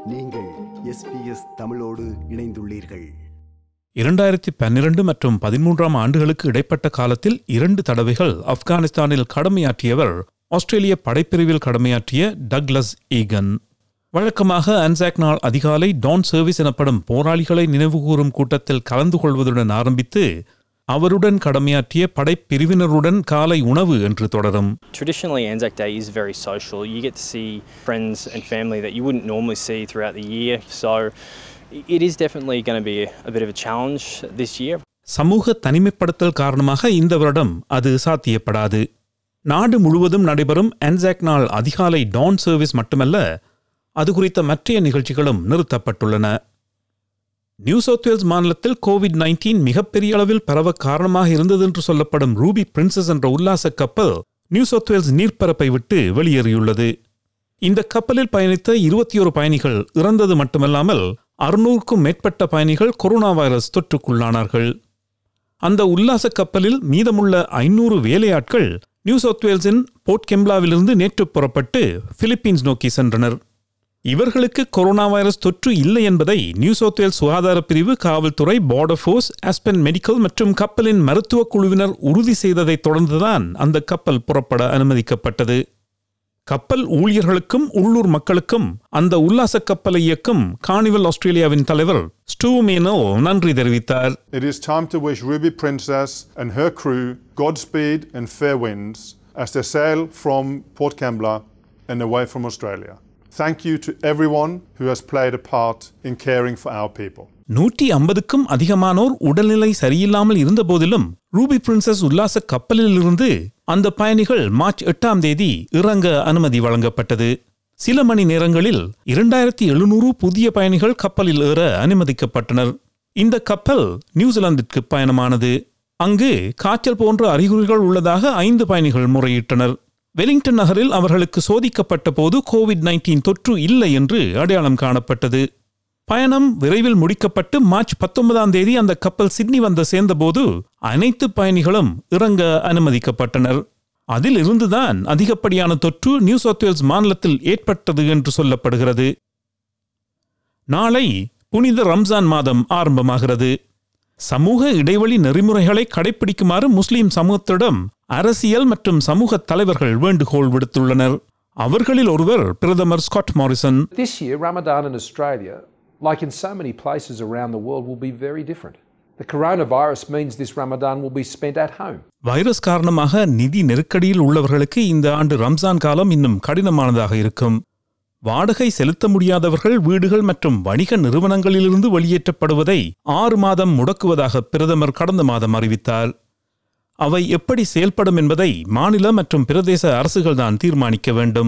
நீங்கள் எஸ்பிஎஸ் தமிழோடு இணைந்துள்ளீர்கள் இரண்டாயிரத்தி பன்னிரண்டு மற்றும் பதிமூன்றாம் ஆண்டுகளுக்கு இடைப்பட்ட காலத்தில் இரண்டு தடவைகள் ஆப்கானிஸ்தானில் கடமையாற்றியவர் ஆஸ்திரேலிய படைப்பிரிவில் கடமையாற்றிய டக்ளஸ் ஈகன் வழக்கமாக அன்சாக் நாள் அதிகாலை டான் சர்வீஸ் எனப்படும் போராளிகளை நினைவுகூரும் கூட்டத்தில் கலந்து கொள்வதுடன் ஆரம்பித்து அவருடன் கடமையாற்றிய படைப்பிரிவினருடன் காலை உணவு என்று தொடரும் Traditionally, Anzac Day is very social. You get to see friends and family that you wouldn't normally see throughout the year. So i- it is definitely going to be a, a bit of a challenge this year. சமூக தனிமைப்படுத்தல் காரணமாக இந்த வருடம் அது சாத்தியப்படாது நாடு முழுவதும் நடைபெறும் Anzac நாள் அதிகாலை டான் சர்வீஸ் மட்டுமல்ல அது குறித்த மற்றைய நிகழ்ச்சிகளும் நிறுத்தப்பட்டுள்ளன நியூ சவுத் வேல்ஸ் மாநிலத்தில் கோவிட் 19 மிகப்பெரிய அளவில் பரவ காரணமாக இருந்தது என்று சொல்லப்படும் ரூபி பிரின்சஸ் என்ற உல்லாச கப்பல் நியூ சவுத் வேல்ஸ் நீர்ப்பரப்பை விட்டு வெளியேறியுள்ளது இந்த கப்பலில் பயணித்த இருபத்தி ஒரு பயணிகள் இறந்தது மட்டுமல்லாமல் அறுநூறுக்கும் மேற்பட்ட பயணிகள் கொரோனா வைரஸ் தொற்றுக்குள்ளானார்கள் அந்த உல்லாச கப்பலில் மீதமுள்ள ஐநூறு வேலையாட்கள் நியூ சவுத் வேல்ஸின் போர்ட் கெம்ப்லாவிலிருந்து நேற்று புறப்பட்டு பிலிப்பீன்ஸ் நோக்கி சென்றனர் இவர்களுக்கு கொரோனா வைரஸ் தொற்று இல்லை என்பதை நியூ சவுத் வேல்ஸ் சுகாதார பிரிவு காவல்துறை பார்டர் ஃபோர்ஸ் ஆஸ்பென் மெடிக்கல் மற்றும் கப்பலின் மருத்துவ குழுவினர் உறுதி செய்ததைத் தொடர்ந்துதான் அந்த கப்பல் புறப்பட அனுமதிக்கப்பட்டது கப்பல் ஊழியர்களுக்கும் உள்ளூர் மக்களுக்கும் அந்த உல்லாச கப்பலை இயக்கும் கார்னிவல் ஆஸ்திரேலியாவின் தலைவர் ஸ்டூ மேனோ நன்றி தெரிவித்தார் It is time to wish Ruby Princess and her crew Godspeed and fair winds as they sail from Port Kembla and away from Australia. Thank you to everyone who has played a part in caring for our people. நூற்றி ஐம்பதுக்கும் அதிகமானோர் உடல்நிலை சரியில்லாமல் இருந்தபோதிலும் Ruby princess உல்லாச கப்பலிலிருந்து அந்த பயணிகள் March எட்டாம் தேதி இறங்க அனுமதி வழங்கப்பட்டது சில மணி நேரங்களில் இரண்டாயிரத்தி எழுநூறு புதிய பயணிகள் கப்பலில் ஏற அனுமதிக்கப்பட்டனர் இந்த கப்பல் நியூசிலாந்திற்கு பயணமானது அங்கு காய்ச்சல் போன்ற அறிகுறிகள் உள்ளதாக ஐந்து பயணிகள் முறையிட்டனர் வெலிங்டன் நகரில் அவர்களுக்கு சோதிக்கப்பட்ட போது கோவிட் 19 தொற்று இல்லை என்று அடையாளம் காணப்பட்டது பயணம் விரைவில் முடிக்கப்பட்டு மார்ச் பத்தொன்பதாம் தேதி அந்த கப்பல் சிட்னி வந்து சேர்ந்தபோது அனைத்து பயணிகளும் இறங்க அனுமதிக்கப்பட்டனர் அதில் இருந்துதான் அதிகப்படியான தொற்று நியூ சவுத் வேல்ஸ் மாநிலத்தில் ஏற்பட்டது என்று சொல்லப்படுகிறது நாளை புனித ரம்ஜான் மாதம் ஆரம்பமாகிறது சமூக இடைவெளி நெறிமுறைகளை கடைபிடிக்குமாறு முஸ்லிம் சமூகத்திடம் அரசியல் மற்றும் சமூக தலைவர்கள் வேண்டுகோள் விடுத்துள்ளனர் அவர்களில் ஒருவர் பிரதமர் Scott Morrison This year, Ramadan in Australia, like in so many places around the world, will be very different. The coronavirus means this Ramadan will be spent at home. Virus காரணமாக நிதி நெருக்கடியில் உள்ளவர்களுக்கு இந்த ஆண்டு ரம்ஜான் காலம் இன்னும் கடினமானதாக இருக்கும் வாடகை செலுத்த முடியாதவர்கள் வீடுகள் மற்றும் வணிக நிறுவனங்களிலிருந்து வெளியேற்றப்படுவதை ஆறு மாதம் முடக்குவதாக பிரதமர் கடந்த மாதம் அறிவித்தார் அவை எப்படி செயல்படும் என்பதை மாநில மற்றும் பிரதேச அரசுகள்தான் தீர்மானிக்க வேண்டும்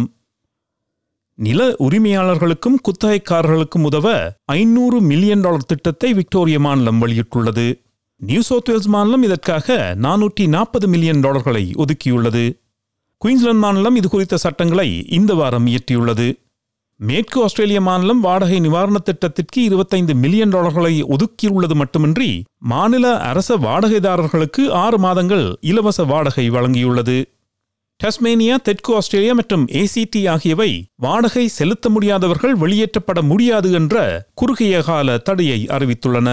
நில உரிமையாளர்களுக்கும் குத்தகைக்காரர்களுக்கும் உதவ ஐநூறு மில்லியன் டாலர் திட்டத்தை விக்டோரிய மாநிலம் வெளியிட்டுள்ளது நியூ சவுத் வேல்ஸ் மாநிலம் இதற்காக நானூற்றி நாற்பது மில்லியன் டாலர்களை ஒதுக்கியுள்ளது குயின்ஸ்லாந்து மாநிலம் இது குறித்த சட்டங்களை இந்த வாரம் இயற்றியுள்ளது மேற்கு ஆஸ்திரேலிய மாநிலம் வாடகை நிவாரண திட்டத்திற்கு இருபத்தைந்து மில்லியன் டாலர்களை ஒதுக்கியுள்ளது மட்டுமின்றி மாநில அரச வாடகைதாரர்களுக்கு ஆறு மாதங்கள் இலவச வாடகை வழங்கியுள்ளது டஸ்மேனியா தெற்கு ஆஸ்திரேலியா மற்றும் ஏசிடி ஆகியவை வாடகை செலுத்த முடியாதவர்கள் வெளியேற்றப்பட முடியாது என்ற குறுகிய கால தடையை அறிவித்துள்ளன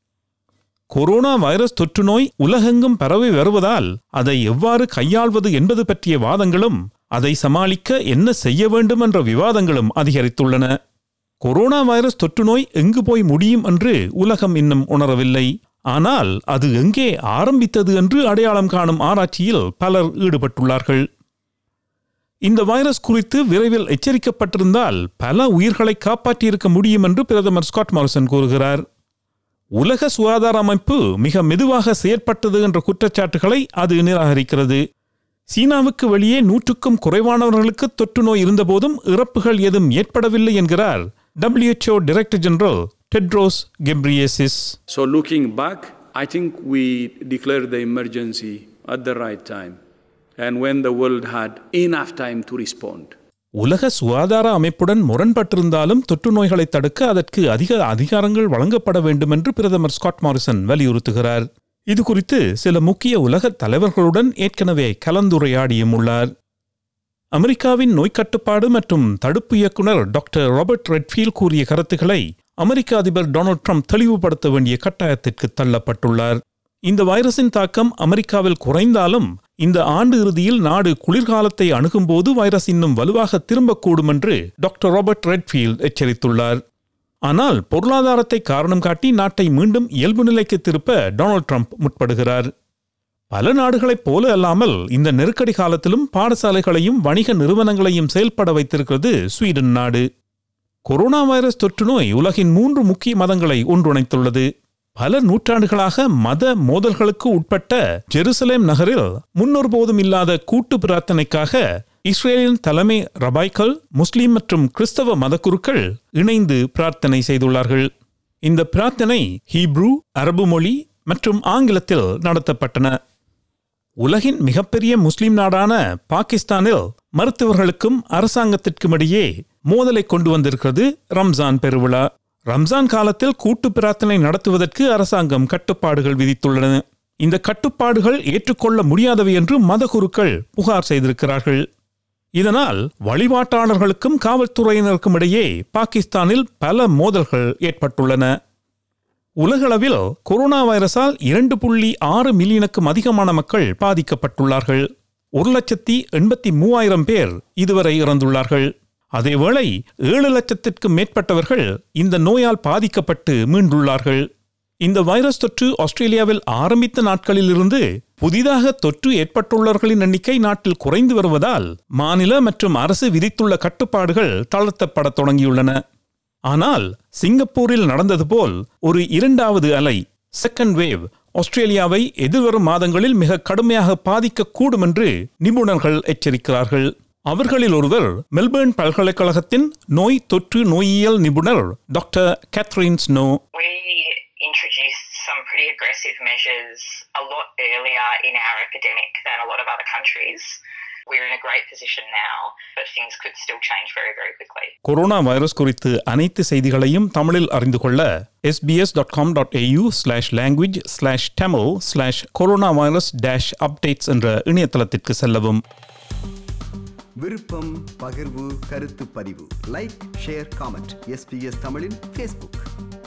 கொரோனா வைரஸ் தொற்று நோய் உலகெங்கும் பரவி வருவதால் அதை எவ்வாறு கையாள்வது என்பது பற்றிய வாதங்களும் அதை சமாளிக்க என்ன செய்ய வேண்டும் என்ற விவாதங்களும் அதிகரித்துள்ளன கொரோனா வைரஸ் தொற்று நோய் எங்கு போய் முடியும் என்று உலகம் இன்னும் உணரவில்லை ஆனால் அது எங்கே ஆரம்பித்தது என்று அடையாளம் காணும் ஆராய்ச்சியில் பலர் ஈடுபட்டுள்ளார்கள் இந்த வைரஸ் குறித்து விரைவில் எச்சரிக்கப்பட்டிருந்தால் பல உயிர்களை காப்பாற்றியிருக்க முடியும் என்று பிரதமர் ஸ்காட் மாரிசன் கூறுகிறார் உலக சுகாதார அமைப்பு மிக மெதுவாக செயற்பட்டது என்ற குற்றச்சாட்டுகளை அது நிராகரிக்கிறது சீனாவுக்கு வெளியே நூற்றுக்கும் குறைவானவர்களுக்கு தொற்று நோய் இருந்தபோதும் இறப்புகள் ஏதும் ஏற்படவில்லை என்கிறார் WHO director general Tedros Ghebreyesus So, looking back, I think we declared the emergency at the right time and when the world had enough time to respond. உலக சுகாதார அமைப்புடன் முரண்பட்டிருந்தாலும் தொற்று நோய்களை தடுக்க அதற்கு அதிக அதிகாரங்கள் வழங்கப்பட வேண்டும் என்று பிரதமர் ஸ்காட் மாரிசன் வலியுறுத்துகிறார் இது குறித்து சில முக்கிய உலக தலைவர்களுடன் ஏற்கனவே கலந்துரையாடியும் உள்ளார் அமெரிக்காவின் நோய் கட்டுப்பாடு மற்றும் தடுப்பு இயக்குனர் டாக்டர் ராபர்ட் ரெட்ஃபீல் கூறிய கருத்துக்களை அமெரிக்க அதிபர் டொனால்ட் ட்ரம்ப் தெளிவுபடுத்த வேண்டிய கட்டாயத்திற்கு தள்ளப்பட்டுள்ளார் இந்த வைரஸின் தாக்கம் அமெரிக்காவில் குறைந்தாலும் இந்த ஆண்டு இறுதியில் நாடு குளிர்காலத்தை அணுகும்போது வைரஸ் இன்னும் வலுவாக திரும்பக்கூடும் என்று டாக்டர் ராபர்ட் ரெட்ஃபீல்ட் எச்சரித்துள்ளார் ஆனால் பொருளாதாரத்தை காரணம் காட்டி நாட்டை மீண்டும் இயல்பு நிலைக்கு திருப்ப டொனால்ட் ட்ரம்ப் முற்படுகிறார் பல நாடுகளைப் போல அல்லாமல் இந்த நெருக்கடி காலத்திலும் பாடசாலைகளையும் வணிக நிறுவனங்களையும் செயல்பட வைத்திருக்கிறது ஸ்வீடன் நாடு கொரோனா வைரஸ் தொற்று நோய் உலகின் மூன்று முக்கிய மதங்களை ஒன்றிணைத்துள்ளது பல நூற்றாண்டுகளாக மத மோதல்களுக்கு உட்பட்ட ஜெருசலேம் நகரில் முன்னொருபோதும் இல்லாத கூட்டு பிரார்த்தனைக்காக இஸ்ரேலின் தலைமை ரபாய்கள் முஸ்லிம் மற்றும் கிறிஸ்தவ மதக்குருக்கள் இணைந்து பிரார்த்தனை செய்துள்ளார்கள் இந்த பிரார்த்தனை ஹீப்ரூ அரபு மொழி மற்றும் ஆங்கிலத்தில் நடத்தப்பட்டன உலகின் மிகப்பெரிய முஸ்லிம் நாடான பாகிஸ்தானில் மருத்துவர்களுக்கும் அரசாங்கத்திற்கும் இடையே மோதலை கொண்டு வந்திருக்கிறது ரம்ஜான் பெருவிழா ரம்ஜான் காலத்தில் கூட்டு பிரார்த்தனை நடத்துவதற்கு அரசாங்கம் கட்டுப்பாடுகள் விதித்துள்ளன இந்த கட்டுப்பாடுகள் ஏற்றுக்கொள்ள முடியாதவை என்று மதகுருக்கள் புகார் செய்திருக்கிறார்கள் இதனால் வழிபாட்டாளர்களுக்கும் காவல்துறையினருக்கும் இடையே பாகிஸ்தானில் பல மோதல்கள் ஏற்பட்டுள்ளன உலகளவில் கொரோனா வைரஸால் இரண்டு புள்ளி ஆறு மில்லியனுக்கும் அதிகமான மக்கள் பாதிக்கப்பட்டுள்ளார்கள் ஒரு லட்சத்தி எண்பத்தி மூவாயிரம் பேர் இதுவரை இறந்துள்ளார்கள் அதேவேளை ஏழு லட்சத்திற்கும் மேற்பட்டவர்கள் இந்த நோயால் பாதிக்கப்பட்டு மீண்டுள்ளார்கள் இந்த வைரஸ் தொற்று ஆஸ்திரேலியாவில் ஆரம்பித்த நாட்களிலிருந்து புதிதாக தொற்று ஏற்பட்டுள்ளவர்களின் எண்ணிக்கை நாட்டில் குறைந்து வருவதால் மாநில மற்றும் அரசு விதித்துள்ள கட்டுப்பாடுகள் தளர்த்தப்பட தொடங்கியுள்ளன ஆனால் சிங்கப்பூரில் நடந்தது போல் ஒரு இரண்டாவது அலை செகண்ட் வேவ் ஆஸ்திரேலியாவை எதிர்வரும் மாதங்களில் மிக கடுமையாக பாதிக்கக்கூடும் என்று நிபுணர்கள் எச்சரிக்கிறார்கள் அவர்களில் ஒருவர் மெல்பேர்ன் பல்கலைக்கழகத்தின் நோய் தொற்று நோயியல் நிபுணர் doctor Catherine Snow we introduced some pretty aggressive measures a lot earlier in our epidemic than a lot of other countries. We're in a great position now, but things could still change very, very quickly. Corona virus குறித்து அனைத்து செய்திகளையும் தமிழில் அறிந்து கொள்ள SBS dot com dot AU slash language slash demo slash corona virus dash updates என்ற இணையதளத்திற்கு செல்லவும் விருப்பம் பகிர்வு கருத்து பதிவு லைக் ஷேர் காமெண்ட் எஸ்பிஎஸ் தமிழின் ஃபேஸ்புக்